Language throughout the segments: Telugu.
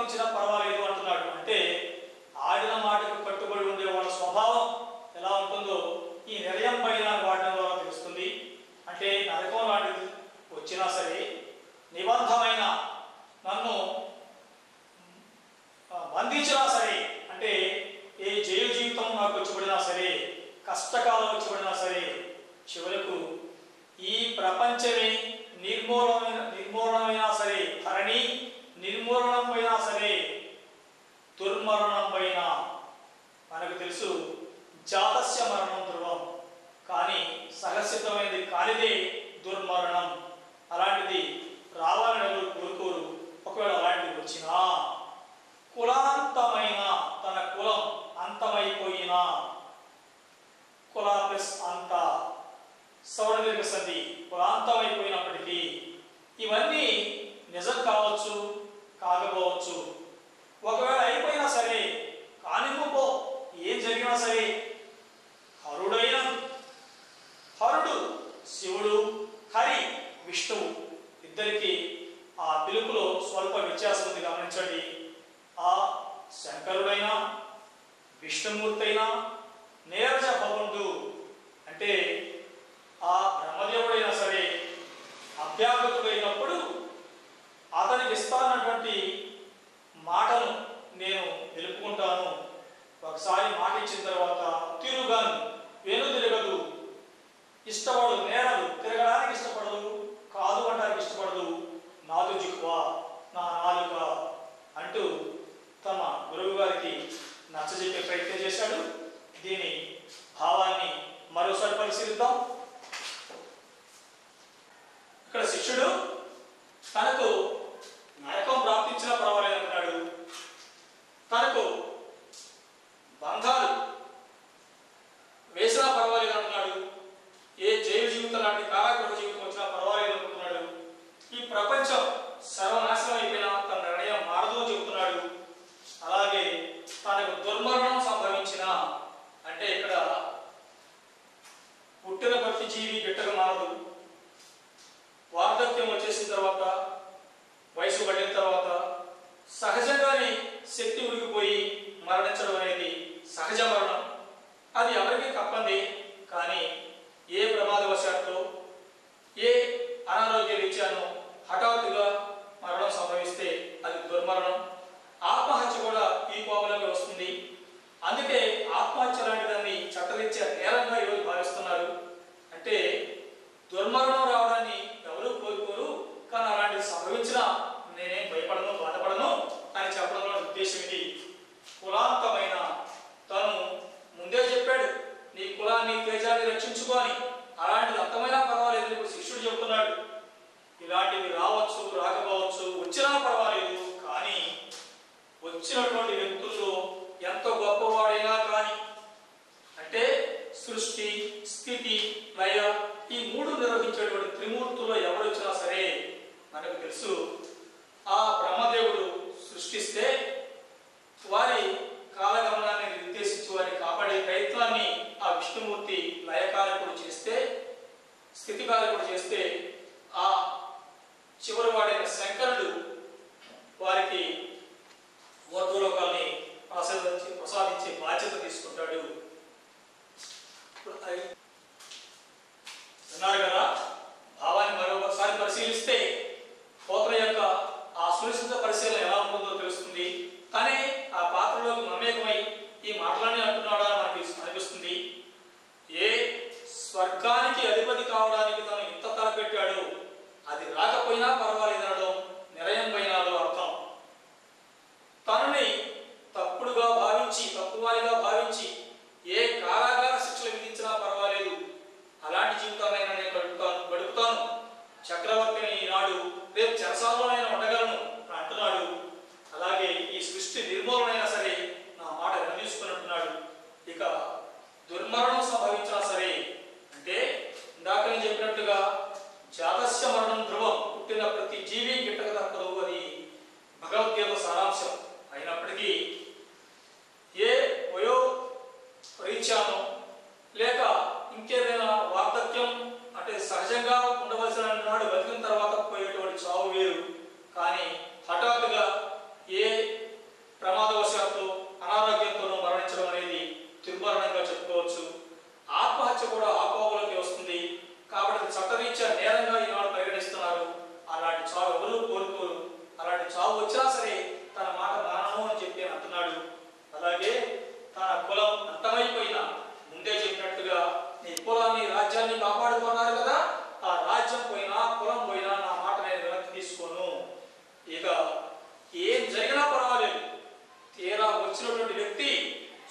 సంభవించినా పర్వాలేదు అంటున్నాడు అంటే ఆడిన మాటకు కట్టుబడి ఉండే వాళ్ళ స్వభావం ఎలా ఉంటుందో ఈ నిర్యం పైన వాడడం ద్వారా తెలుస్తుంది అంటే నరకం లాంటిది వచ్చినా సరే నిబంధమైన నన్ను ఆ, బంధించినా సరే అంటే ఏ జైలు జీవితం నాకు వచ్చిపడినా సరే కష్టకాలం వచ్చిపడినా సరే చివరకు ఈ ప్రపంచమే నిర్మూలమైన నిర్మూలనమైనా సరే ధరణి నిర్మూలనం పైన సరే దుర్మరణం పైన మనకు తెలుసు జాతస్య మరణం ధ్రువం కానీ సహసిద్ధమైనది కానిదే దుర్మరణం అలాంటిది రావాలని ఎవరు కోరుకోరు ఒకవేళ అలాంటిది వచ్చినా కులాంతమైన తన కులం అంతమైపోయిన కుల ప్లస్ అంత సౌరదీర్ఘ సంధి కులాంతమైపోయినప్పటికీ ఇవన్నీ నిజం కావచ్చు కాకపోవచ్చు ఒకవేళ అయిపోయినా సరే కానివ్వబో ఏం జరిగినా సరే హరుడైన హరుడు శివుడు హరి విష్ణువు ఇద్దరికి ఆ పిలుపులో స్వల్ప వ్యత్యాసం ఉంది గమనించండి ఆ శంకరుడైనా విష్ణుమూర్తి అయినా నీరజ భవండు అంటే ఆ బ్రహ్మదేవుడైనా సరే అభ్యాగతుడైనప్పుడు అతనికి ఇస్తానటువంటి మాటను నేను నిలుపుకుంటాను ఒకసారి మాట ఇచ్చిన తర్వాత తిరుగను వెను తిరగదు ఇష్టపడదు నేరదు తిరగడానికి ఇష్టపడదు కాదు అనడానికి ఇష్టపడదు నాదు జిహ్వ నా నాలుక అంటూ తమ గురువు గారికి నచ్చజెప్పే ప్రయత్నం చేశాడు దీని భావాన్ని మరోసారి పరిశీలిద్దాం ఇక్కడ శిష్యుడు తనకు నరకం ప్రాప్తించినా పర్వాలేదు అంటున్నాడు తనకు బంధాలు వేసినా పర్వాలేదు అంటున్నాడు ఏ జైలు జీవితం లాంటి కారాగృహ జీవితం వచ్చినా పర్వాలేదు అనుకుంటున్నాడు ఈ ప్రపంచం సర్వనాశనం అయిపోయినా తన నిర్ణయం మారదు అని చెబుతున్నాడు అలాగే తనకు దుర్మరణం సంభవించిన అంటే ఇక్కడ పుట్టిన ప్రతి జీవి గిట్టక మారదు వార్ధక్యం వచ్చేసిన తర్వాత వయసు పడిన తర్వాత సహజంగానే శక్తి ఉరిగిపోయి మరణించడం అనేది సహజ మరణం అది ఎవరికి తప్పంది కానీ ఏ ప్రమాదవశాత్తు ఏ అనారోగ్య రీత్యాను హఠాత్తుగా మరణం సంభవిస్తే అది దుర్మరణం ఆత్మహత్య కూడా ఈ కోపంలోకి వస్తుంది అందుకే ఆత్మహత్య లాంటి దాన్ని చట్టరీత్యా నేరంగా ఈరోజు భావిస్తున్నారు అంటే దుర్మరణం రావడాన్ని ఎవరు కోరుకోరు కానీ అలాంటిది సంభవించినా నేనేం భయపడను బాధపడను అని చెప్పడంలో ఉద్దేశం ఇది కులాంతమైన తను ముందే చెప్పాడు నీ కులాన్ని తేజాన్ని రక్షించుకో అని అలాంటిది అంతమైనా పర్వాలేదు ఇప్పుడు శిష్యుడు చెబుతున్నాడు ఇలాంటివి రావచ్చు రాకపోవచ్చు వచ్చినా పర్వాలేదు కానీ వచ్చినటువంటి వ్యక్తుల్లో ఎంత గొప్పవాడైనా కానీ అంటే సృష్టి స్థితి లయ ఈ మూడు నిర్వహించేటువంటి త్రిమూర్తుల్లో ఎవరు వచ్చినా సరే మనకు తెలుసు ఆ బ్రహ్మదేవుడు సృష్టిస్తే వారి కాలగమనాన్ని నిర్దేశించి వారిని కాపాడే ప్రయత్నాన్ని ఆ విష్ణుమూర్తి లయకారకుడు చేస్తే స్థితికారకుడు చేస్తే ఆ చివరి వాడైన శంకరుడు వారికి ఊర్ధ్వలోకాల్ని ప్రసాదించి ప్రసాదించే బాధ్యత తీసుకుంటాడు ఇప్పుడు అది- విన్నారు కదా భావాన్ని మరొకసారి పరిశీలిస్తే పోతన యొక్క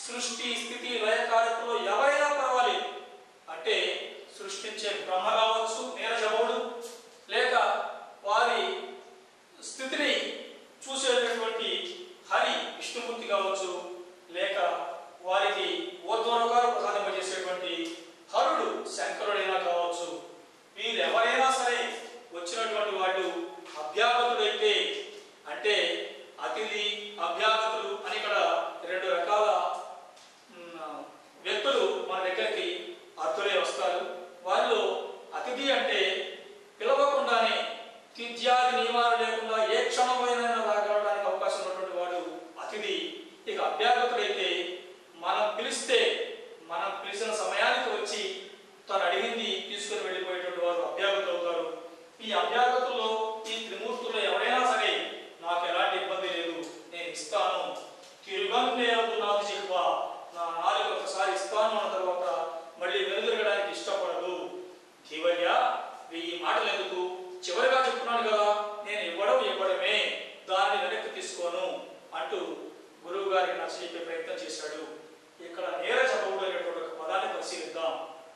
సృష్టి స్థితి లయకారకులు ఎవరైనా పర్వాలేదు అంటే సృష్టించే బ్రహ్మ కావచ్చు నీరజముడు లేక వారి స్థితిని చూసేటటువంటి హరి విష్ణుమూర్తి కావచ్చు లేక వారికి ఊర్ధ్వలోకాలు ప్రసాదింపజేసేటువంటి హరుడు శంకరుడైనా కావచ్చు వీరెవరైనా సరే వచ్చినటువంటి వాళ్ళు అభ్యాగతుడైతే అంటే అతిథి అభ్యాగతులు అని ఇక్కడ రెండు రకాల మ్, వ్యక్తులు మన దగ్గరికి అర్థులే వస్తారు వాళ్ళు అతిథి అంటే పిలవకుండానే తిథ్యాది నియమాలు లేకుండా ఏ క్షణమైనా రాగలడానికి అవకాశం ఉన్నటువంటి వాడు అతిథి ఇక అభ్యాగతుడైతే మనం పిలిస్తే మనం పిలిచిన సమయానికి వచ్చి తను అడిగింది తీసుకుని వెళ్ళిపోయేటువంటి వారు అభ్యాగతులు అవుతారు ఈ అభ్యాగతుల్లో ఈ త్రిమూర్తుల్లో ఎవరైనా సరే నాకు ఎలాంటి ఇబ్బంది లేదు నేను ఇస్తాను తిరుగన్నేరదు నాకు చిహ్వ నా నాలుగు ఒకసారి ఇస్తాను అన్న తర్వాత మళ్ళీ వెనుదిరగడానికి ఇష్టపడదు ధీవయ్య ఈ మాటలు ఎందుకు చివరిగా చెప్తున్నాను కదా నేను ఇవ్వడం ఇవ్వడమే దాన్ని వెనక్కి తీసుకోను అంటూ గురువు గారికి నచ్చ చెప్పే ప్రయత్నం చేశాడు ఇక్కడ నీరజ భవుడు అనేటువంటి ఒక పదాన్ని పరిశీలిద్దాం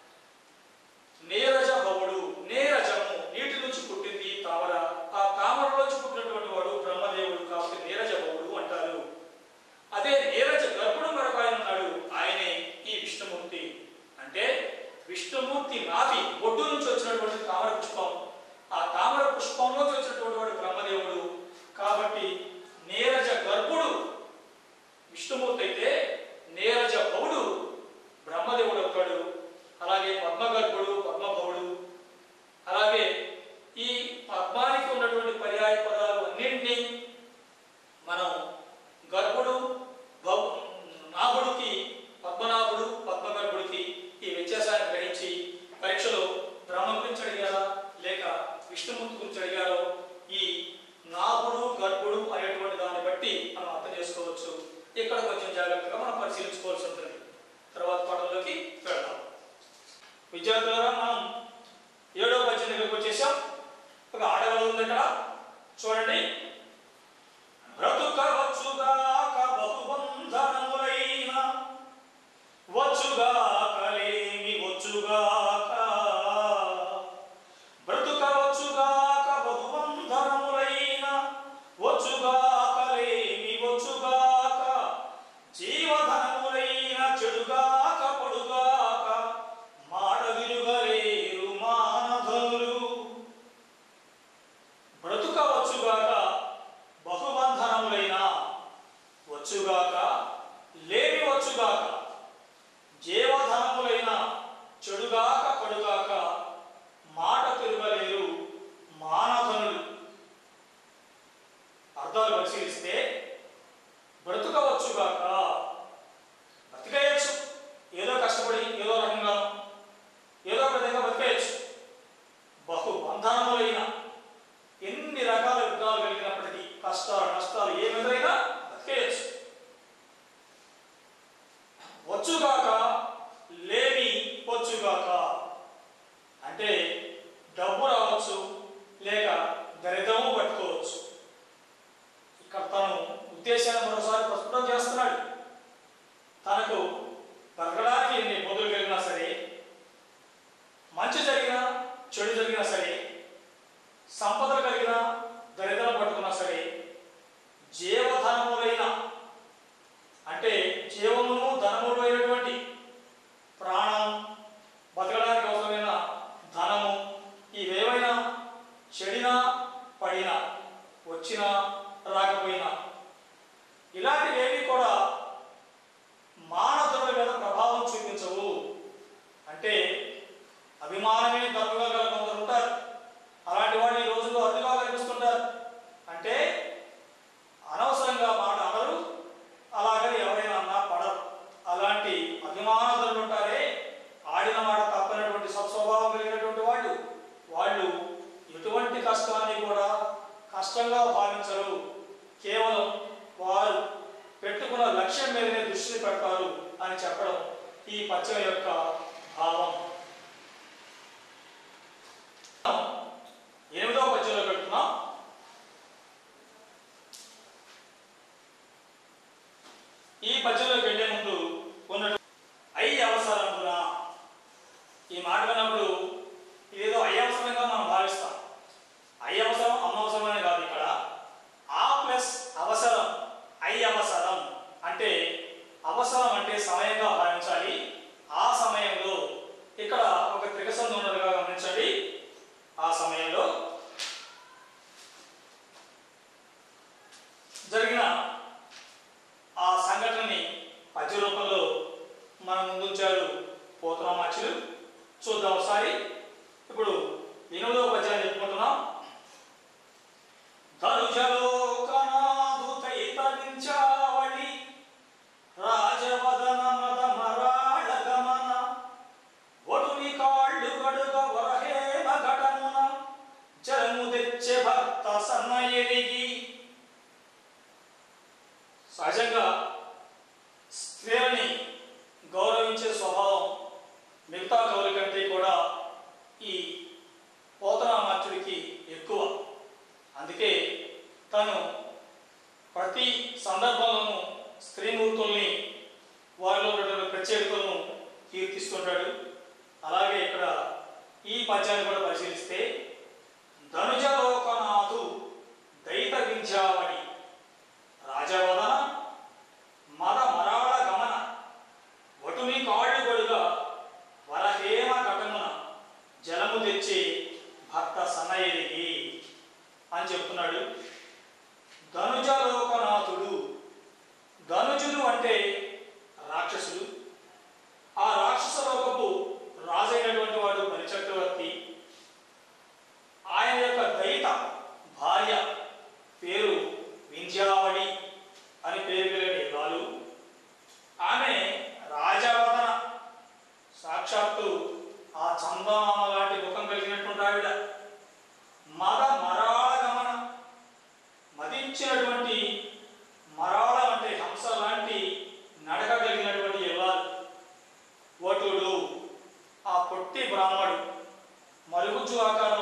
నీరజ భవుడు నీరజము నీటి నుంచి పుట్టింది తామర ఆ తామరలోంచి పుట్టినటువంటి వాడు బ్రహ్మదేవుడు కాబట్టి నీరజ భవుడు అంటారు అదే నీరజ గర్భుడు మరొక ఆయన ఉన్నాడు ఆయనే ఈ విష్ణుమూర్తి అంటే విష్ణుమూర్తి నాభి బొడ్డు నుంచి వచ్చినటువంటి తామర పుష్పం ఆ తామర పుష్పంలోంచి వచ్చినటువంటి వాడు బ్రహ్మదేవుడు కాబట్టి నీరజ గర్భుడు విష్ణుమూర్తి అయితే నీరజ భవుడు బ్రహ్మదేవుడు అవుతాడు అలాగే పద్మగర్భుడు పద్మభవుడు అలాగే ఈ పద్మానికి ఉన్నటువంటి పర్యాయ పదాలు అన్నింటినీ మనం గర్భుడు భవ్ నాభుడికి పద్మనాభుడు పద్మగర్భుడికి ఈ వ్యత్యాసాన్ని గ్రహించి పరీక్షలో బ్రహ్మ గురించి అడిగారా లేక విష్ణుమూర్తి గురించి అడిగారో ఈ నాభుడు గర్భుడు అనేటువంటి దాన్ని బట్టి మనం అర్థం చేసుకోవచ్చు ఇక్కడ కొంచెం జాగ్రత్తగా మనం పరిశీలించుకోవాల్సి ఉంటుంది తర్వాత పాఠంలోకి వెళ్దాం విద్యార్థులారా మనం ఏడో పద్యం దగ్గరకు వచ్చేసాం ఒక ఆడవాళ్ళు ఉంది ఇక్కడ చూడండి బ్రతుకవచ్చుగాక బహుబంధనములైన వచ్చుగాక లేమి వచ్చుగాక బ్రతుకవచ్చుగాక బహుబంధనములైన వచ్చుగాక లేమి వచ్చుగాక జీవధనములైన చెడుగాక పొడుగాక మాట విలుగలేరు మానధనులు బ్రతుకవచ్చుగాక బహుబంధనములైన వచ్చుగాక లేమి వచ్చుగాక జీవధనములైన చెడుగాక పడుగాక మాట తిరగలేరు మానధనులు అర్థాలు పరిశీలిస్తే బ్రతుకవచ్చుగాక బతికేయచ్చు ఏదో కష్టపడి ఏదో రకంగా ఏదో ఒక విధంగా బతికేయచ్చు బహు బంధనములైన ఎన్ని రకాల యుద్ధాలు కలిగినప్పటికీ కష్టాలు నష్టాలు ఏ విధంగా బతికేయచ్చు వచ్చుగాక లేమి వచ్చుగాక అంటే డబ్బు రావచ్చు లేక దరిద్రము పట్టుకోవచ్చు ఇక్కడ తను ఉద్దేశాన్ని మరోసారి ప్రస్ఫుటం చేస్తున్నాడు తనకు బతకడానికి ఎన్ని ఇబ్బందులు కలిగినా సరే మంచి జరిగినా చెడు జరిగినా సరే సంపదలు కలిగినా దరిద్రం పట్టుకున్నా సరే జీవధనములైన అంటే జీవమును ధనములు అయినటువంటి ప్రాణం బతకడానికి అవసరమైన ధనము ఇవేవైనా చెడినా పడినా వచ్చినా రాకపోయినా ఇలాంటివేవి కూడా మానవుల మీద ప్రభావం చూపించవు అంటే అభిమానమే ధర్మగా గల కొందరు ఉంటారు అలాంటి వాళ్ళు ఈ రోజుల్లో అరుదుగా కనిపిస్తుంటారు అంటే అనవసరంగా మాట అనరు అలాగని ఎవరైనా అన్నా పడరు అలాంటి అభిమానదులు ఉంటారే ఆడిన మాట తప్పనటువంటి సత్స్వభావం కలిగినటువంటి వాళ్ళు వాళ్ళు ఎటువంటి కష్టాన్ని కూడా కష్టంగా భావించరు కేవలం వారు పెట్టుకున్న లక్ష్యం మీదనే దృష్టిని పెడతారు అని చెప్పడం ఈ పద్యం యొక్క భావం ఎనిమిదవ పద్యంలో పెడుతున్నాం ఈ పద్యంలోకి వెళ్లే ముందు జరిగిన ఆ సంఘటనని పద్య రూపంలో మన ముందుంచాడు పోతరామాచులు చూద్దాం ఒకసారి ఇప్పుడు ఎనిమిదవ పద్యాన్ని చెప్పుకుంటున్నాం ధనుజలోకనాదు తైతవించావళి రాజవదన మద మరాళ గమన ఒడుని కాళ్ళు గడుగ వరహేమ ఘటమున జలము తెచ్చే భర్త సన్న ఎరిగి సహజంగా స్త్రీలని గౌరవించే స్వభావం మిగతా కవుల కంటే కూడా ఈ పోతనామాత్యుడికి ఎక్కువ అందుకే తను ప్రతి సందర్భంలోనూ స్త్రీమూర్తుల్ని వారిలో ఉన్నటువంటి ప్రత్యేకతలను కీర్తిస్తుంటాడు అలాగే ఇక్కడ ఈ పద్యాన్ని కూడా పరిశీలిస్తే ధనుజలోకనాథు దైత వింధ్యావళి రాజవదన మద మరాళ గమన వటుని కాళ్ళు గొడుగా వరహేమ ఘటమున జలము తెచ్చి భర్త సన్నయ్యదిగి అని చెప్తున్నాడు ధనుజలోకనాథుడు ధనుజులు అంటే రాక్షసుడు ఆ రాక్షస లోకపు రాజైనటువంటి వాడు బలిచక్రవర్తి ఆయన యొక్క దయిత భార్య పేరు వింధ్యావళి అని పేరు కలిగిన ఇల్లాలు ఆమె రాజవదన సాక్షాత్తు ఆ చందమామ లాంటి ముఖం కలిగినటువంటి ఆవిడ మద మరాళ గమన మదించినటువంటి మరాళ అంటే హంస లాంటి నడక కలిగినటువంటి ఇల్లాలు వటుడు ఆ పొట్టి బ్రాహ్మడు మరుగుజ్జు ఆకారం